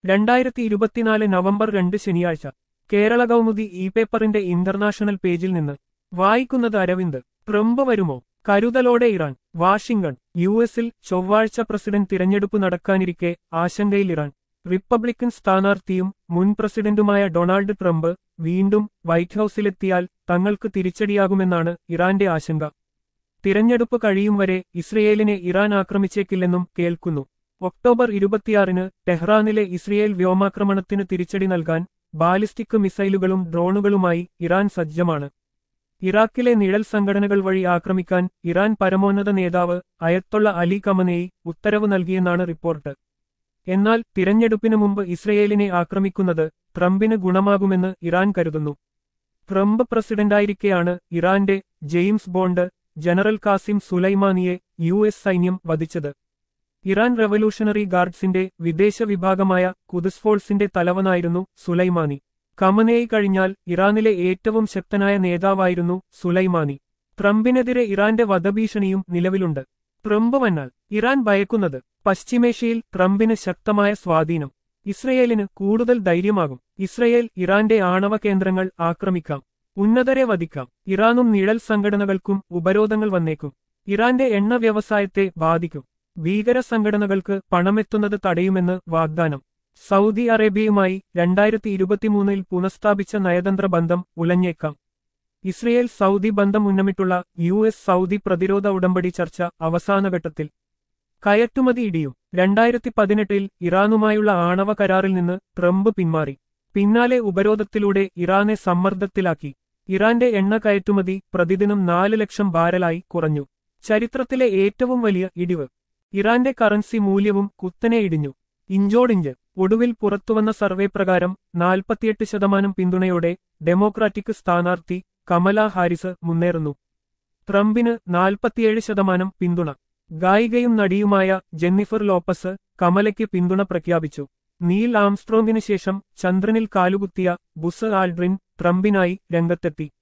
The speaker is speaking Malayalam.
രണ്ടായിരത്തി ഇരുപത്തിനാല് നവംബർ രണ്ട് ശനിയാഴ്ച കേരള കൗമുദി ഇ പേപ്പറിന്റെ ഇന്റർനാഷണൽ പേജിൽ നിന്ന് വായിക്കുന്നത് അരവിന്ദ് ട്രംപ് വരുമോ കരുതലോടെ ഇറാൻ വാഷിംഗ്ടൺ യു എസിൽ ചൊവ്വാഴ്ച പ്രസിഡന്റ് തിരഞ്ഞെടുപ്പ് നടക്കാനിരിക്കെ ആശങ്കയിൽ ഇറാൻ റിപ്പബ്ലിക്കൻ സ്ഥാനാർത്ഥിയും മുൻ പ്രസിഡന്റുമായ ഡൊണാൾഡ് ട്രംപ് വീണ്ടും വൈറ്റ് ഹൌസിലെത്തിയാൽ തങ്ങൾക്ക് തിരിച്ചടിയാകുമെന്നാണ് ഇറാന്റെ ആശങ്ക തിരഞ്ഞെടുപ്പ് കഴിയും വരെ ഇസ്രയേലിനെ ഇറാൻ ആക്രമിച്ചേക്കില്ലെന്നും കേൾക്കുന്നു ഒക്ടോബർ ഇരുപത്തിയാറിന് ടെഹ്റാനിലെ ഇസ്രയേൽ വ്യോമാക്രമണത്തിന് തിരിച്ചടി നൽകാൻ ബാലിസ്റ്റിക് മിസൈലുകളും ഡ്രോണുകളുമായി ഇറാൻ സജ്ജമാണ് ഇറാഖിലെ നിഴൽ സംഘടനകൾ വഴി ആക്രമിക്കാൻ ഇറാൻ പരമോന്നത നേതാവ് അയത്തൊള്ള അലി കമനേയി ഉത്തരവ് നൽകിയെന്നാണ് റിപ്പോർട്ട് എന്നാൽ തിരഞ്ഞെടുപ്പിന് മുമ്പ് ഇസ്രയേലിനെ ആക്രമിക്കുന്നത് ട്രംപിന് ഗുണമാകുമെന്ന് ഇറാൻ കരുതുന്നു ട്രംപ് പ്രസിഡന്റായിരിക്കെയാണ് ഇറാന്റെ ജെയിംസ് ബോണ്ട് ജനറൽ കാസിം സുലൈമാനിയെ യു എസ് സൈന്യം വധിച്ചത് ഇറാൻ റവല്യൂഷണറി ഗാർഡ്സിന്റെ വിദേശ വിഭാഗമായ കുദസ് ഫോഴ്സിന്റെ തലവനായിരുന്നു സുലൈമാനി കമനേയി കഴിഞ്ഞാൽ ഇറാനിലെ ഏറ്റവും ശക്തനായ നേതാവായിരുന്നു സുലൈമാനി ട്രംപിനെതിരെ ഇറാന്റെ വധഭീഷണിയും നിലവിലുണ്ട് ട്രംപ് വന്നാൽ ഇറാൻ ഭയക്കുന്നത് പശ്ചിമേഷ്യയിൽ ട്രംപിന് ശക്തമായ സ്വാധീനം ഇസ്രയേലിന് കൂടുതൽ ധൈര്യമാകും ഇസ്രയേൽ ഇറാന്റെ ആണവ കേന്ദ്രങ്ങൾ ആക്രമിക്കാം ഉന്നതരെ വധിക്കാം ഇറാനും നിഴൽ സംഘടനകൾക്കും ഉപരോധങ്ങൾ വന്നേക്കും ഇറാന്റെ എണ്ണ വ്യവസായത്തെ ബാധിക്കും ഭീകര സംഘടനകൾക്ക് പണമെത്തുന്നത് തടയുമെന്ന് വാഗ്ദാനം സൗദി അറേബ്യയുമായി രണ്ടായിരത്തി ഇരുപത്തിമൂന്നിൽ പുനഃസ്ഥാപിച്ച നയതന്ത്ര ബന്ധം ഉലഞ്ഞേക്കാം ഇസ്രയേൽ സൗദി ബന്ധം ഉന്നമിട്ടുള്ള യു എസ് സൗദി പ്രതിരോധ ഉടമ്പടി ചർച്ച അവസാനഘട്ടത്തിൽ കയറ്റുമതി ഇടിയും രണ്ടായിരത്തി പതിനെട്ടിൽ ഇറാനുമായുള്ള ആണവ കരാറിൽ നിന്ന് ട്രംപ് പിന്മാറി പിന്നാലെ ഉപരോധത്തിലൂടെ ഇറാനെ സമ്മർദ്ദത്തിലാക്കി ഇറാന്റെ എണ്ണ കയറ്റുമതി പ്രതിദിനം നാല് ലക്ഷം ബാരലായി കുറഞ്ഞു ചരിത്രത്തിലെ ഏറ്റവും വലിയ ഇടിവ് ഇറാന്റെ കറൻസി മൂല്യവും കുത്തനെ ഇടിഞ്ഞു ഇഞ്ചോടിഞ്ച് ഒടുവിൽ പുറത്തുവന്ന സർവേ പ്രകാരം നാൽപ്പത്തിയെട്ട് ശതമാനം പിന്തുണയോടെ ഡെമോക്രാറ്റിക് സ്ഥാനാർത്ഥി കമല ഹാരിസ് മുന്നേറുന്നു ട്രംപിന് നാൽപ്പത്തിയേഴ് ശതമാനം പിന്തുണ ഗായികയും നടിയുമായ ജെന്നിഫർ ലോപ്പസ് കമലയ്ക്ക് പിന്തുണ പ്രഖ്യാപിച്ചു നീൽ ആംസ്ട്രോങ്ങിന് ശേഷം ചന്ദ്രനിൽ കാലുകുത്തിയ ബുസ് ആൽഡ്രിൻ ട്രംപിനായി രംഗത്തെത്തി